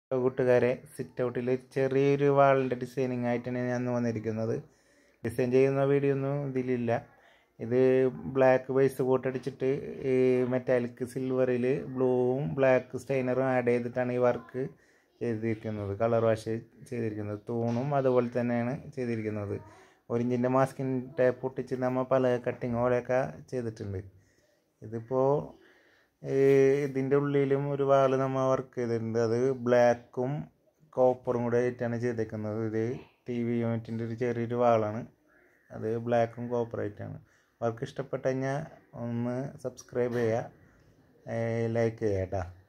കൂട്ടുകാരെ സിറ്റ് ഔട്ടിൽ ചെറിയൊരു വാളിൻ്റെ ഡിസൈനിങ് ആയിട്ടാണ് ഞാൻ ഇന്ന് വന്നിരിക്കുന്നത് ഡിസൈൻ ചെയ്യുന്ന വീഡിയോ ഒന്നും ഇതിലില്ല ഇത് ബ്ലാക്ക് ബേസ് കോട്ടടിച്ചിട്ട് ഈ മെറ്റാലിക് സിൽവറിൽ ബ്ലൂവും ബ്ലാക്ക് സ്റ്റൈനറും ആഡ് ചെയ്തിട്ടാണ് ഈ വർക്ക് ചെയ്തിരിക്കുന്നത് കളർ വാഷ് ചെയ്തിരിക്കുന്നത് തൂണും അതുപോലെ തന്നെയാണ് ചെയ്തിരിക്കുന്നത് ഒരു ഇഞ്ചിൻ്റെ മാസ്കിൻ ടേപ്പ് ഒട്ടിച്ച് നമ്മൾ പല കട്ടിങ് പോലെയൊക്കെ ചെയ്തിട്ടുണ്ട് ഇതിപ്പോൾ ഇതിൻ്റെ ഉള്ളിലും ഒരു വാള് നമ്മൾ വർക്ക് ചെയ്തിട്ടുണ്ട് അത് ബ്ലാക്കും കോപ്പറും കൂടെ ആയിട്ടാണ് ചെയ്തേക്കുന്നത് ഇത് ടി വി യൂണിറ്റിൻ്റെ ഒരു ചെറിയൊരു വാളാണ് അത് ബ്ലാക്കും കോപ്പറായിട്ടാണ് വർക്ക് ഇഷ്ടപ്പെട്ട് കഴിഞ്ഞാൽ ഒന്ന് സബ്സ്ക്രൈബ് ചെയ്യുക ലൈക്ക് ചെയ്യുക കേട്ടോ